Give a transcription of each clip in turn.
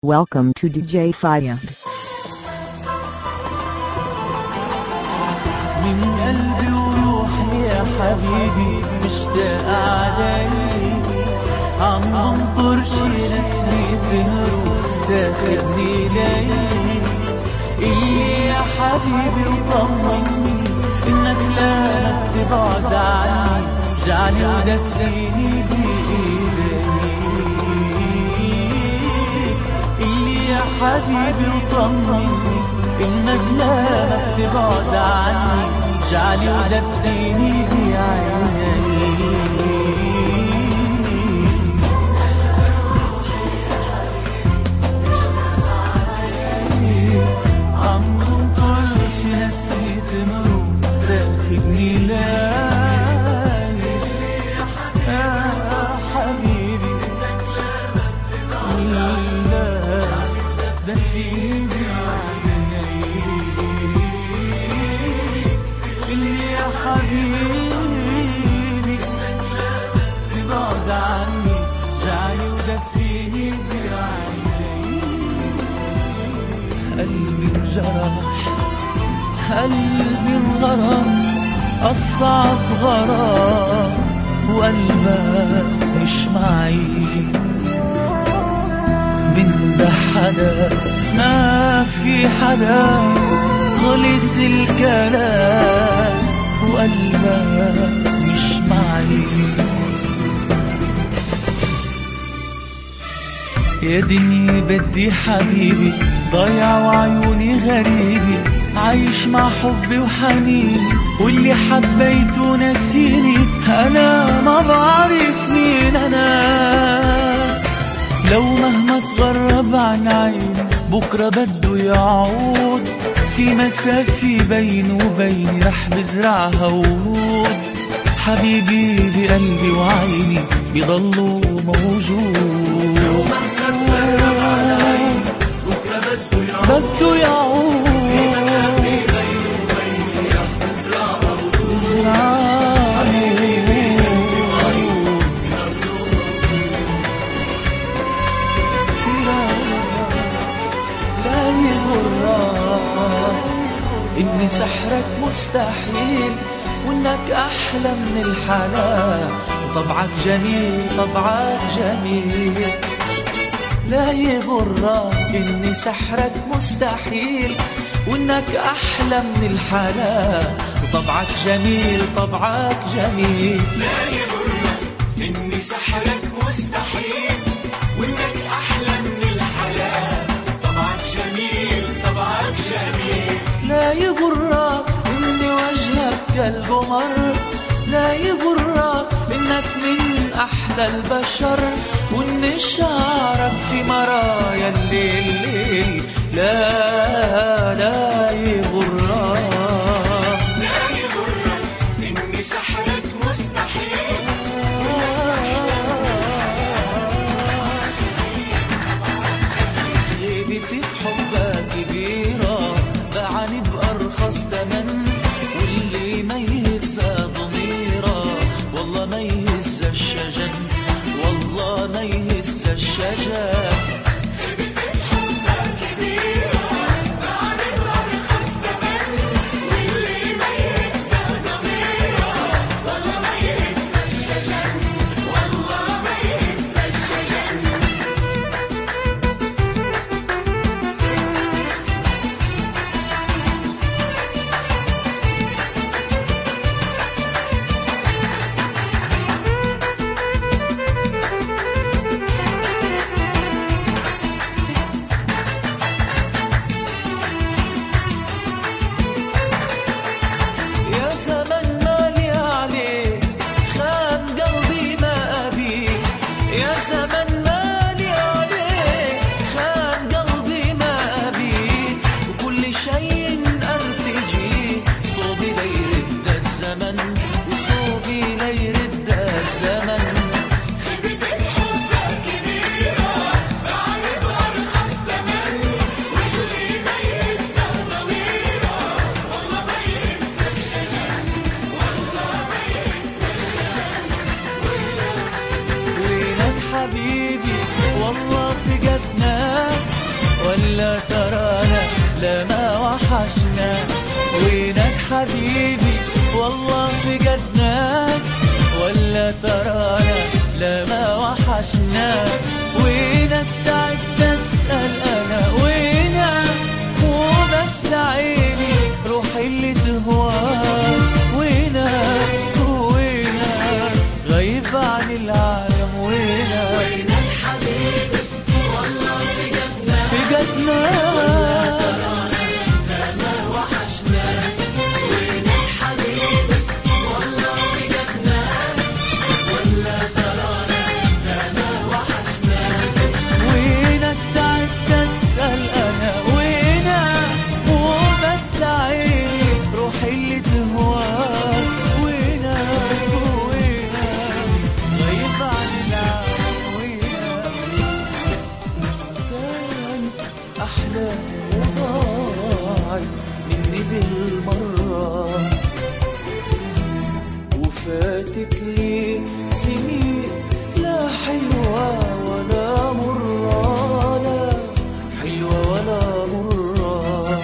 Welcome to DJ Faya. من قلبي وروحي يا حبيبي مشتاق عليك عم بنطر شي نسمة نور تاخدني ليك اللي يا حبيبي وطمني انك لا تبعد عني جعلي ودفيني بايديك اللي يا حبيبي وطمني انك لا تبعد عني جعلي ودفيني بعينيك عم بنطرش نسيت مرور تاخدني لاي يا حبيبي لا دفيني بعينيك اللي يا حبيبي تبعد عني جعلي ودفيني بعينيك قلبي انجرح قلبي انغرم الصعب غرام وقلبك مش معي من ده حدا ما في حدا خلص الكلام وقلبك مش معي يا دنيا بدي حبيبي ضايع وعيوني غريبي عايش مع حبي وحنيني واللي حبيته نسيني انا ما بعرف مين انا لو مهما تغرب عن عيني بكرة بده يعود في مسافة بينه وبيني رح بزرعها ورود حبيبي بقلبي وعيني بيضلوا موجود لو مهما تغرب عن عيني بكرة بده يعود بده يعود في مسافة بينه وبيني رح بزرعها ورود بزرعها لا يغرك إن سحرك مستحيل وإنك أحلى من الحلا طبعك جميل طبعك جميل لا يغرك إن سحرك مستحيل وإنك أحلى من الحلا وطبعك جميل طبعك جميل لا يغرك إن سحرك مستحيل وإنك أحلى من الحلال طبعك جميل طبعك جميل لا يغرك ان وجهك كالقمر لا يغرك انك من احلى البشر وان شعرك في مرايا الليل ليل لا لا يغرك لا يغرك إن سحرك مستحيل غيبتي في حبك كبيرة بعني بأرخص تمن واللي ما يهزها ضميرة والله ما يهز الشجن والله ما يهز الشجن ولا ترانا لا ما وحشنا وينك حبيبي والله في جدناك ولا ترانا لا ما وحشنا وينك تعبت اسال انا وينك وبس عيني روحي اللي تهواك وينك وينك غايب عن العالم وينك في جدنا وينك تعبت اسال انا وينك وبس عيني روحي اللي تهواك وينك وينك غايب عن العالم وينك كانت أحلى وضاعت مني بالمرة وفاتت لي سنين لا حلوة ولا مرة لا حلوة ولا مرة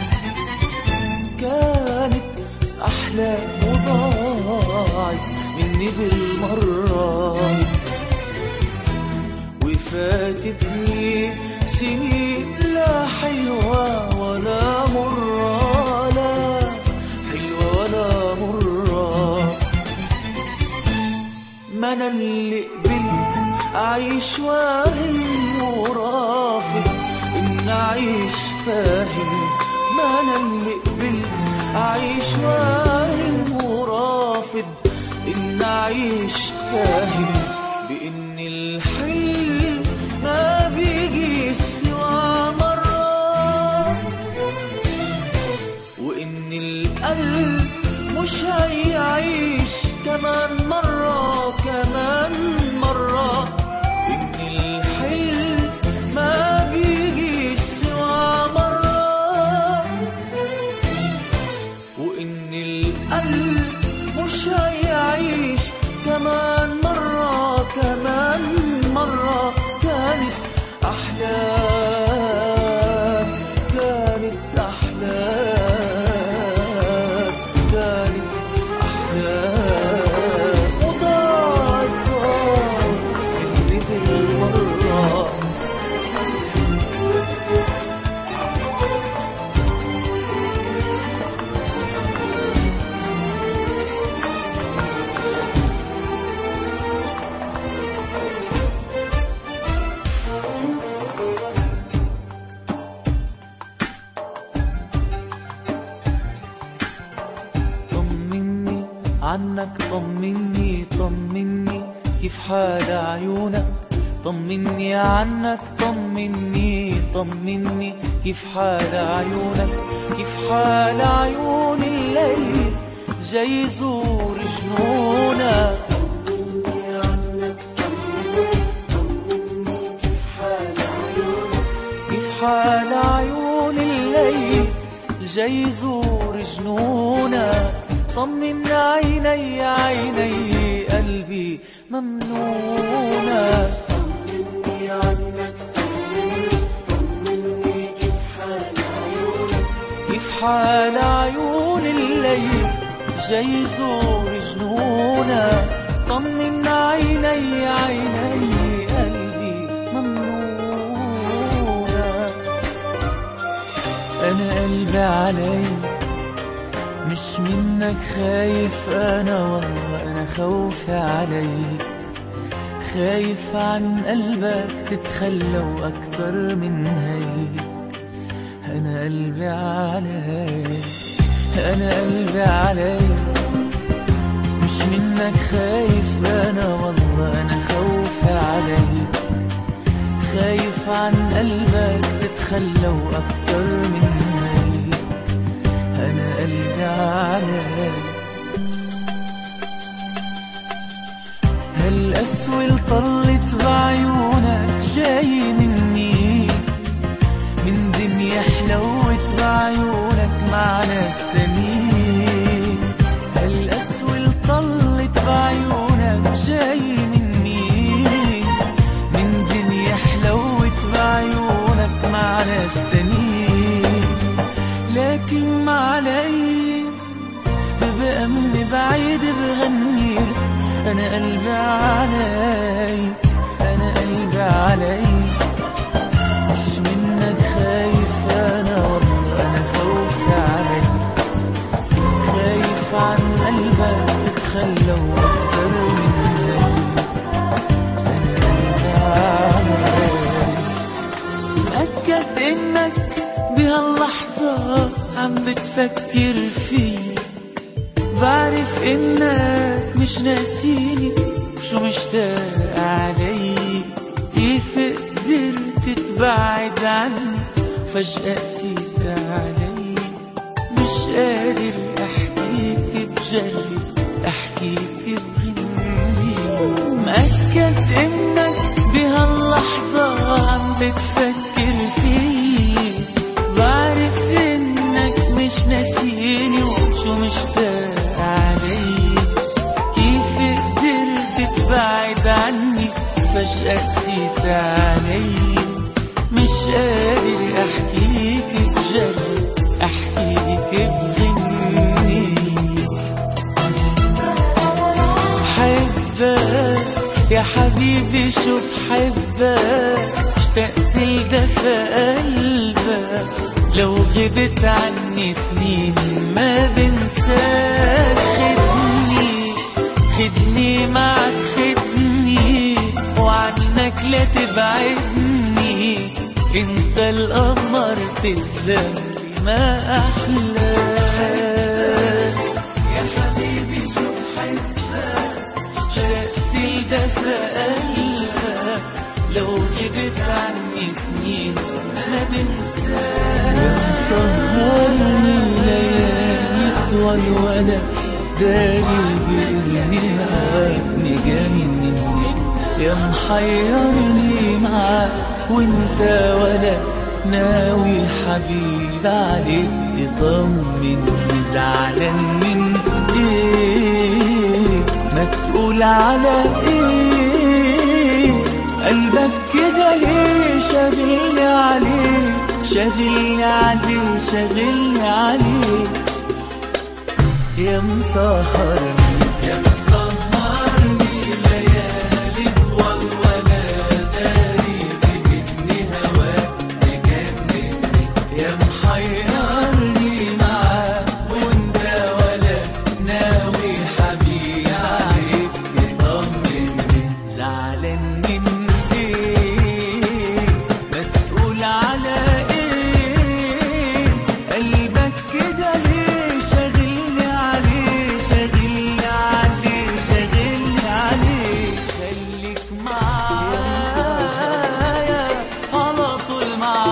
كانت أحلى وضاعت مني بالمرة وفاتت لي سنين لا حلوة ولا مرة لا حلوة ولا مرة ما انا اللي قبلت اعيش واهم ورافض ان اعيش فاهم ما انا اللي قبلت اعيش واهم ورافض ان اعيش فاهم بان الحلم ما بيجي سوى مرة وإن القلب مش هيعيش كمان مرة كمان مرة إن الحلم ما بيجي سوى مرة وإن القلب مش هيعيش كمان مرة كمان مرة كانت أحلام كانت أحلام كانت أحلام وضاعت ضاعت مني بالمرة طمني عنك طمني طمني كيف حال عيونك طمني عنك طمني طمني كيف حال عيونك كيف حال عيون الليل جاي يزور جنونك كيف حال عيون الليل جاي يزور جنونا طمن عيني عيني قلبي ممنونة كيف حال عيون الليل جاي يزور جنونا طمن عيني عيني قلبي ممنونة أنا قلبي علي مش منك خايف أنا والله أنا خوفي عليك خايف عن قلبك تتخلى وأكتر من هيك أنا قلبي عليك أنا قلبي عليك مش منك خايف أنا والله أنا خوفي عليك خايف عن قلبك تتخلى وأكتر من هيك أنا قلبي عليك هالقسوة اللي طلت بعيونك جاي مني من دنيا حلوت بعيونك مع ناس تانيين هالقسوة اللي طلت بعيونك جاي مني من دنيا حلوت بعيونك مع مع ناس تانيين لكن معلي بأمن بعيد بغني أنا قلبي علي أنا قلبي علي مش منك خايف أنا والله أنا خوفي علي خايف عن قلبك تتخلى وأكتر مني متأكد إنك بهاللحظة عم بتفكر فيي بعرف إنك مش ناسيني وشو مشتاق علي كيف قدرت تبعد عني فجأة قسيت علي مش قادر أحكيك بجرب أحكيك بغني مأكد إنك بهاللحظة عم بتفكر فيي بعرف إنك مش ناسيني وشو مشتاق علي كيف قدرت تبعد عني فجأة قسيت علي مش قادر أحكيك بجرب أحكيك بغني حبك يا حبيبي شو بحبك اشتقت لدفى قلبك لو غبت عني سنين ما بنساك خدني خدني معك خدني وعنك لا تبعدني انت القمر تسلم لي ما احلاك يا حبيبي شو بحبك اشتقت لدفى قلبك لو غبت عني سنين ما بنساك سهرني ليالي طول ولا داري بإذني هواك مجنني يا محيرني معاك وانت ولا ناوي حبيب عليك تطمني زعلان من ايه ما تقول على ايه قلبك كده ليه شاغلني عليه شاغلني عليه شاغلني عليه يا مسهرني يا مسهرني ليالي طول ولا داري بإذني هواك مجنني يا محيرني معاك وانت ولا ناوي حبيبي عليك تطمني زعلان من ايه ما تقول على ايه قلبك كده ليه شاغلني عليه شاغلني عليه شاغلني عليه خليك معايا على طول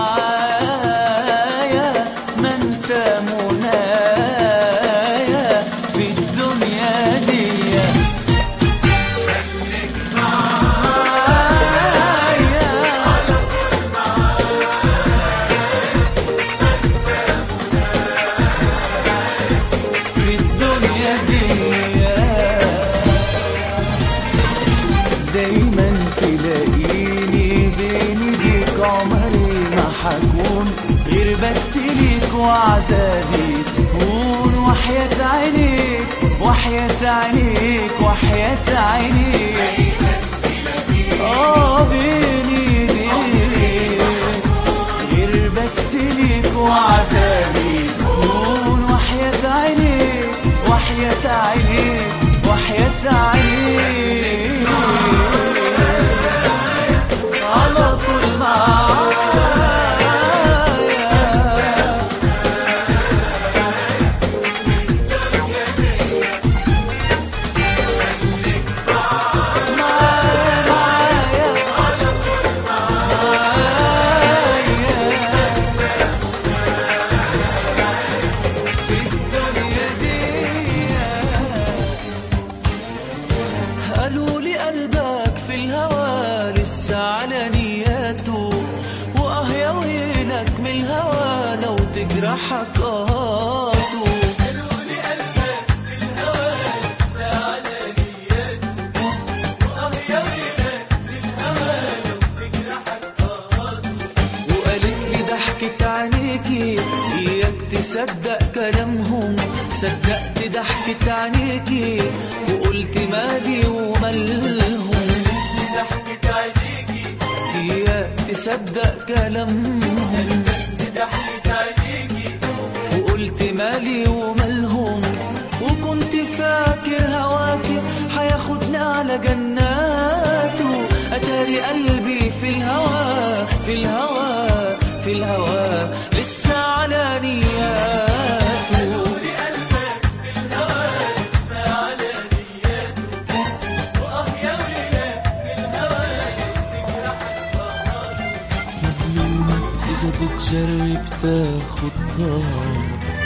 معايا ما انت منايا في الدنيا دي في الدنيا دي دايما تلاقيني بيني بيك عمري ما حكون غير بس ليك وعذابي تكون وحياة عينيك وحياة عينيك وحياة عينيك اه بيني بيك غير بس ليك وعذابي تكون وحياة عينيك وحياة عينيك وحياة عينيك على طول معايا معايا في الدنيا دي قالوا لي قلبك في الهوى لسه على نياته واه يا ويلك من الهوى لو تجرحك قاته وقالت لي ده تصدق كلامهم صدقت ضحكة عينيكي وقلت مالي ومالهم ضحكة عينيكي هي تصدق كلامهم ضحكة عينيكي وقلت مالي ومالهم وكنت فاكر هواكي حياخدني على جناته اتاري قلبي في الهوى في الهوى في الهوى لسه على نياته قولي قلبك بالهوى لسه على نياته واه يا ويلك بالهوى يجرح مظلومك إذا بتجرب تاخد طار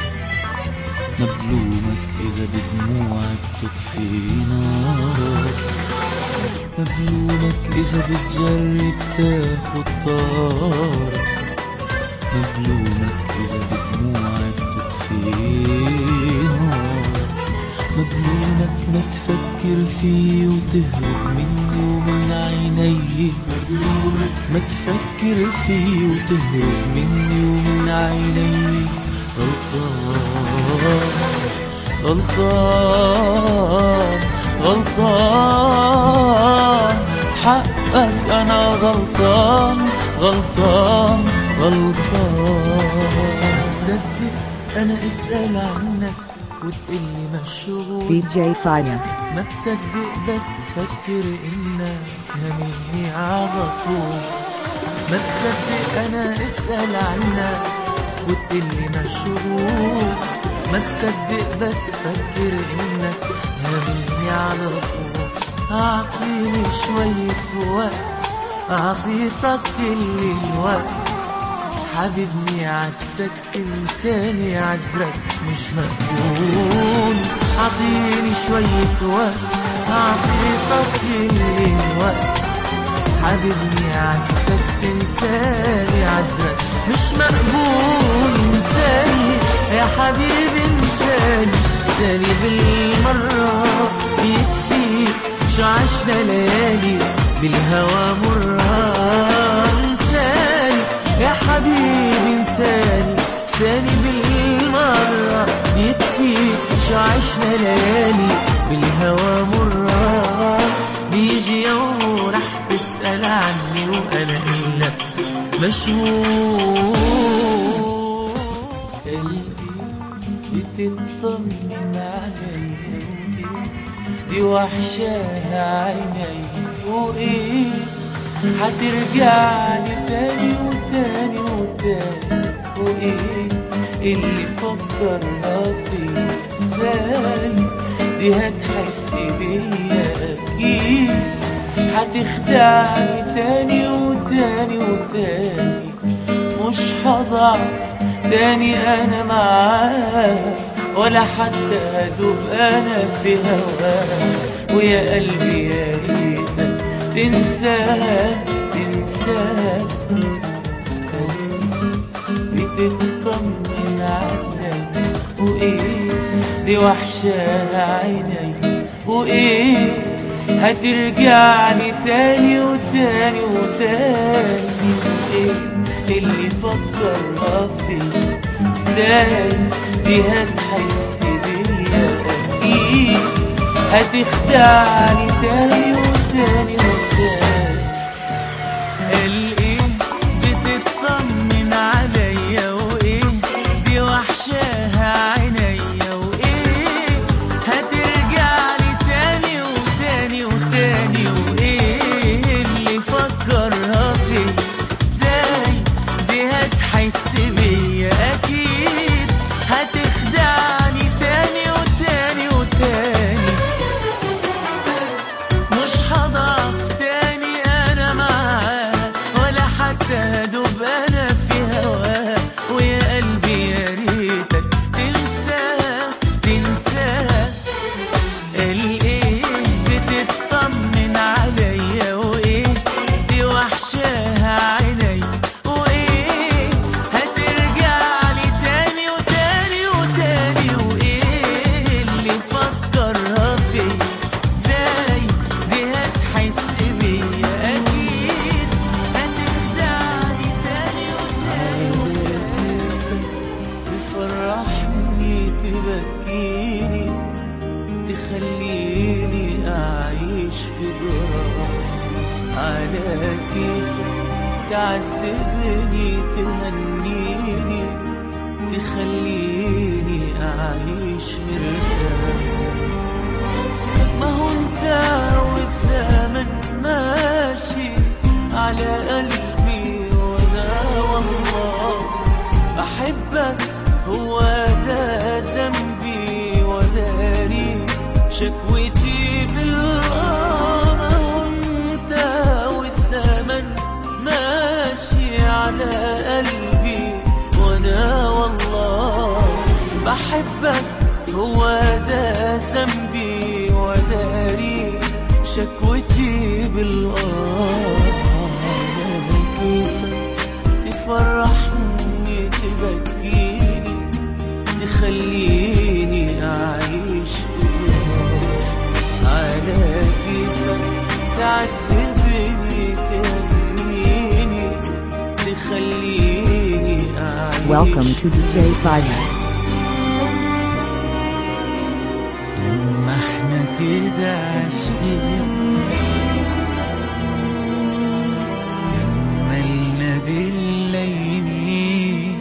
مظلومك إذا بدموعك تطفي نار مظلومك إذا بتجرب تاخد طار مظلومك إذا بدموعك تطفي نار مظلومك ما تفكر فيه وتهرب مني ومن عيني مظلومك ما تفكر فيه وتهرب مني ومن عيني غلطان غلطان غلطان حقك انا غلطان غلطان غلطان صدق انا اسال عنك وتقلي مشغول DJ Saya. ما بصدق بس فكر انك همني على طول ما بصدق انا اسأل عنك وتقلي مشغول ما بصدق بس فكر انك همني على طول اعطيني شوية وقت اعطيتك كل الوقت حبيبني عزك تنساني عذرك مش مقبول عطيني شوية وقت عطيتك كل الوقت حبيبني عزك تنساني عذرك مش مقبول انساني يا حبيبي انساني انساني بالمرة يكفي شو عشنا ليالي بالهوى مرة انساني يا حبيبي انساني انساني بالمرة يكفي شو عشنا ليالي بالهوى مرة بيجي يوم ورح تسأل عني وأنا إلك مشغول قلبي بتطمن عليا دي وحشاها عيني وإيه هترجع لي تاني وتاني وتاني وإيه اللي فكرها فيه ازاي دي هتحس بيا أكيد هتخدعني تاني وتاني وتاني مش هضعف تاني أنا معاها ولا حتى أدوب أنا في هواها ويا قلبي يا ريتك تنساها تنساها بتطمن علي وايه دي وحشة عيني وايه هترجعني تاني وتاني وتاني ايه اللي فكرها فيه ازاي دي هتحس بيا اكيد هتخدعني تاني وتاني وتاني الايه بتطمن عليا وايه دي وحشاها عينيا وايه هترجعلي تاني وتاني وتاني وايه اللي فكرها فيا ازاي دي هتحس بيا اكيد هتخدعني تاني وتاني وتاني مش هضعف تاني على كيفك تعذبني تهنيني تخليني أعيش مرتاح ما هو انت والزمن ماشي على قلبي وانا والله بحبك هو ده ذنبي وداري شكوتي بالله ما هو انت والزمن ماشي على قلبي وانا والله بحبك هو ده ذنبي وداري شكوتي بالآه كيفك تفرحني تبكيني تخليني أعيش في الروح على كيفك تعذبني تهنيني تخليني أعيش Welcome to DJ Simon. لما احنا كده عاشقين كملنا بالليالي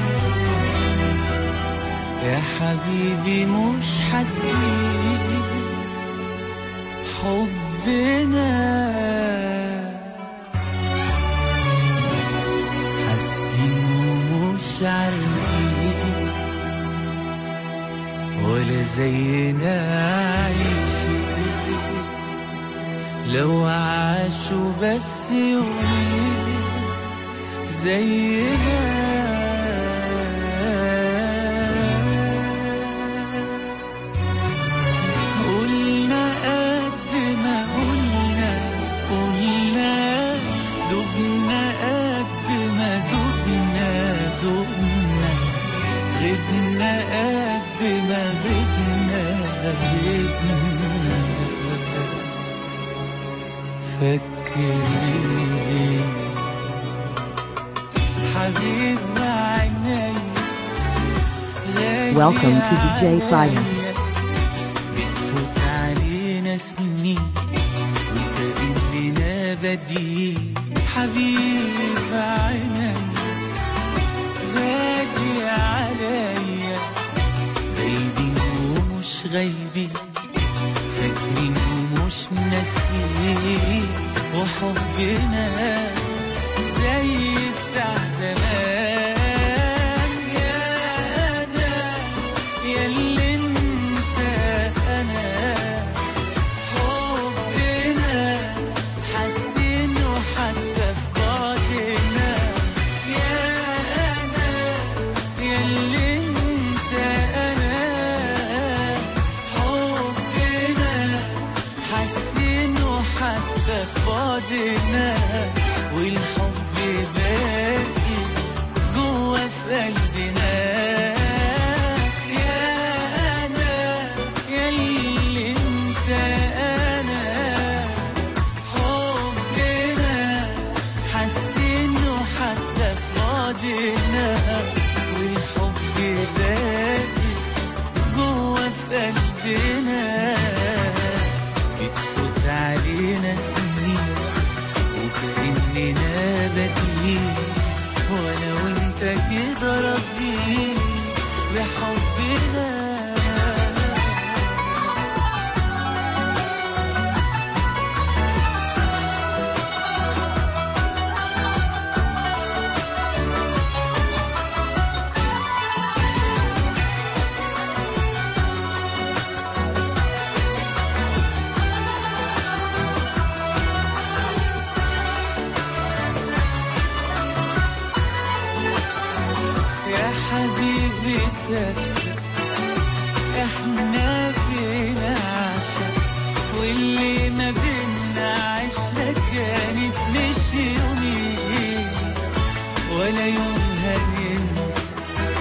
يا حبيبي مش حاسين حبنا حاسين ومش عارفين ولا زينا عايشين لو عاشوا بس يومين زينا قلنا قد ما قلنا قلنا دبنا قد ما دبنا دبنا غبنا قد ما غبنا غبنا فكرني حبيب عيني Welcome to DJ Simon. بتفوت علينا سنين وكأننا بادئين حبيب عيني غالي عليا غايبين ومش غايبين فاكرين ومش ناسيين وحبنا زي بتاع زمان يا انا يا اللي انت انا حبنا حاسينه حتى في بعدنا يا انا يا اللي انت انا حبنا حاسينه حتى في بعدنا والحب باقي جوا في قلبنا يا انا يا اللي انت انا حبنا حاسينه حتى في بعدنا والحب باقي جوا في قلبنا بتفوت علينا سنين وكأننا بادئين وانا وانت كده راضيين بحبنا يا حبيبي صدق احنا بنعشق واللي ما بينا عشرة كانت مش يومين ولا يوم هننسى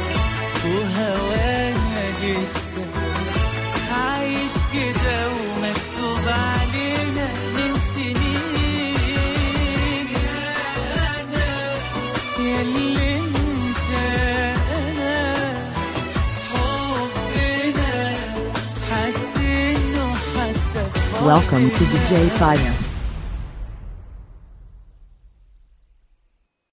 وهوانا لسه عايش كده ومكتوب علينا من سنين يا انا يا اللي انت انا حبنا حاسينه حتى في Welcome to DJ Simon.